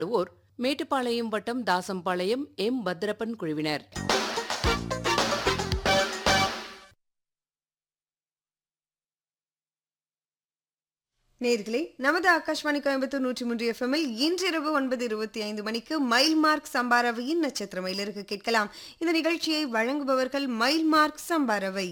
ஓர் மேட்டுப்பாளையம் வட்டம் தாசம்பாளையம் எம் பத்ரப்பன் குழுவினர் நேர்களே நமது ஆகாஷ்வாணி கோயம்புத்தூர் நூற்றி மூன்று எஃப்எம்மில் இன்றிரவு ஒன்பது இருபத்தி ஐந்து மணிக்கு மைல் மார்க் சம்பாரவையின் நட்சத்திர மயிலிருக்கு கேட்கலாம் இந்த நிகழ்ச்சியை வழங்குபவர்கள் மைல் மார்க் சம்பாரவை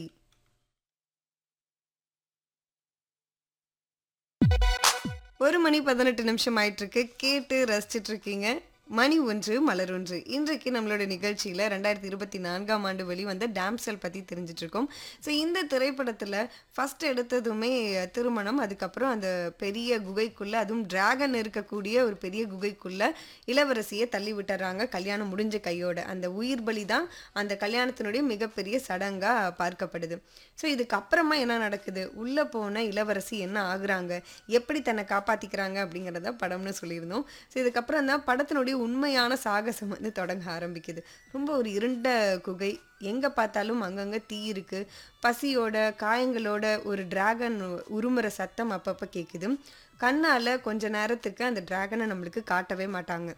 ஒரு மணி பதினெட்டு நிமிஷம் ஆயிட்டு இருக்கு கேட்டு ரசிச்சிட்டு இருக்கீங்க மணி ஒன்று மலர் ஒன்று இன்றைக்கு நம்மளோட நிகழ்ச்சியில் ரெண்டாயிரத்தி இருபத்தி நான்காம் ஆண்டு வெளிவந்த டேம்சல் பற்றி தெரிஞ்சிட்டு இருக்கோம் ஸோ இந்த திரைப்படத்தில் ஃபர்ஸ்ட் எடுத்ததுமே திருமணம் அதுக்கப்புறம் அந்த பெரிய குகைக்குள்ளே அதுவும் டிராகன் இருக்கக்கூடிய ஒரு பெரிய குகைக்குள்ளே இளவரசியை தள்ளி விட்டுறாங்க கல்யாணம் முடிஞ்ச கையோட அந்த உயிர் பலி தான் அந்த கல்யாணத்தினுடைய மிகப்பெரிய சடங்காக பார்க்கப்படுது ஸோ இதுக்கப்புறமா என்ன நடக்குது உள்ளே போன இளவரசி என்ன ஆகுறாங்க எப்படி தன்னை காப்பாற்றிக்கிறாங்க அப்படிங்கிறத படம்னு சொல்லியிருந்தோம் ஸோ இதுக்கப்புறம் தான் படத்தினுடைய உண்மையான சாகசம் வந்து தொடங்க ஆரம்பிக்குது ரொம்ப ஒரு இருண்ட குகை எங்கே பார்த்தாலும் அங்கங்கே தீ இருக்குது பசியோட காயங்களோட ஒரு டிராகன் உருமுற சத்தம் அப்பப்போ கேட்குது கண்ணால் கொஞ்ச நேரத்துக்கு அந்த டிராகனை நம்மளுக்கு காட்டவே மாட்டாங்க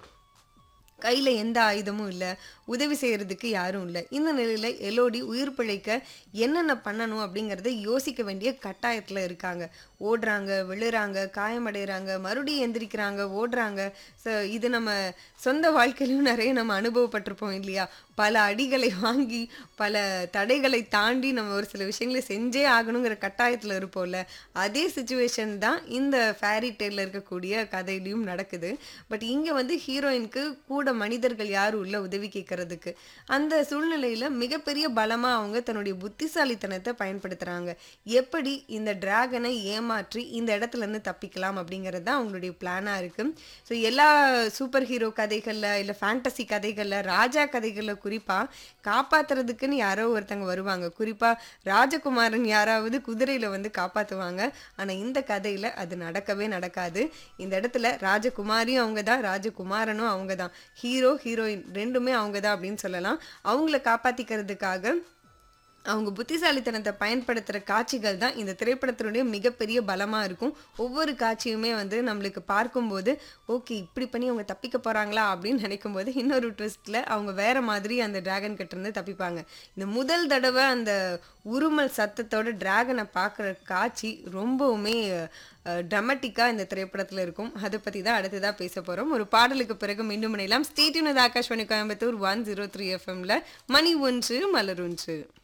கையில் எந்த ஆயுதமும் இல்லை உதவி செய்கிறதுக்கு யாரும் இல்லை இந்த நிலையில் எலோடி உயிர் பிழைக்க என்னென்ன பண்ணணும் அப்படிங்கிறத யோசிக்க வேண்டிய கட்டாயத்தில் இருக்காங்க ஓடுறாங்க விழுறாங்க காயமடைகிறாங்க மறுபடியும் எந்திரிக்கிறாங்க ஓடுறாங்க ஸோ இது நம்ம சொந்த வாழ்க்கையிலும் நிறைய நம்ம அனுபவப்பட்டிருப்போம் இல்லையா பல அடிகளை வாங்கி பல தடைகளை தாண்டி நம்ம ஒரு சில விஷயங்களை செஞ்சே ஆகணுங்கிற கட்டாயத்தில் இருப்போம்ல அதே சுச்சுவேஷன் தான் இந்த ஃபேரி டேலில் இருக்கக்கூடிய கதையிலையும் நடக்குது பட் இங்கே வந்து ஹீரோயினுக்கு கூட மனிதர்கள் யாரும் உள்ள உதவி கேட்கறதுக்கு அந்த சூழ்நிலையில் மிகப்பெரிய பலமாக அவங்க தன்னுடைய புத்திசாலித்தனத்தை பயன்படுத்துகிறாங்க எப்படி இந்த டிராகனை ஏமாற்றி இந்த இடத்துல இருந்து தப்பிக்கலாம் அப்படிங்கிறது தான் அவங்களுடைய பிளானாக இருக்குது ஸோ எல்லா சூப்பர் ஹீரோ கதைகளில் இல்லை ஃபேண்டசி கதைகளில் ராஜா கதைகளில் குறிப்பாக காப்பாத்துறதுக்குன்னு யாரோ ஒருத்தங்க வருவாங்க குறிப்பாக ராஜகுமாரன் யாராவது குதிரையில் வந்து காப்பாற்றுவாங்க ஆனால் இந்த கதையில் அது நடக்கவே நடக்காது இந்த இடத்துல ராஜகுமாரியும் அவங்க தான் ராஜகுமாரனும் அவங்க தான் ஹீரோ ஹீரோயின் ரெண்டுமே அவங்க தான் அப்படின்னு சொல்லலாம் அவங்கள காப்பாற்றிக்கிறதுக்காக அவங்க புத்திசாலித்தனத்தை பயன்படுத்துகிற காட்சிகள் தான் இந்த திரைப்படத்தினுடைய மிகப்பெரிய பலமாக இருக்கும் ஒவ்வொரு காட்சியுமே வந்து நம்மளுக்கு பார்க்கும்போது ஓகே இப்படி பண்ணி அவங்க தப்பிக்க போகிறாங்களா அப்படின்னு நினைக்கும் போது இன்னொரு ட்விஸ்ட்டில் அவங்க வேற மாதிரி அந்த டிராகன் கிட்டேருந்து தப்பிப்பாங்க இந்த முதல் தடவை அந்த உருமல் சத்தத்தோட டிராகனை பார்க்குற காட்சி ரொம்பவுமே ட்ரமட்டிக்காக இந்த திரைப்படத்தில் இருக்கும் அதை பற்றி தான் அடுத்ததாக பேச போகிறோம் ஒரு பாடலுக்கு பிறகு மீண்டும் இணையலாம் stay tuned Akashvani Coimbatore one zero three எஃப்எம்ல மணி ஒன்று மலர் ஒன்று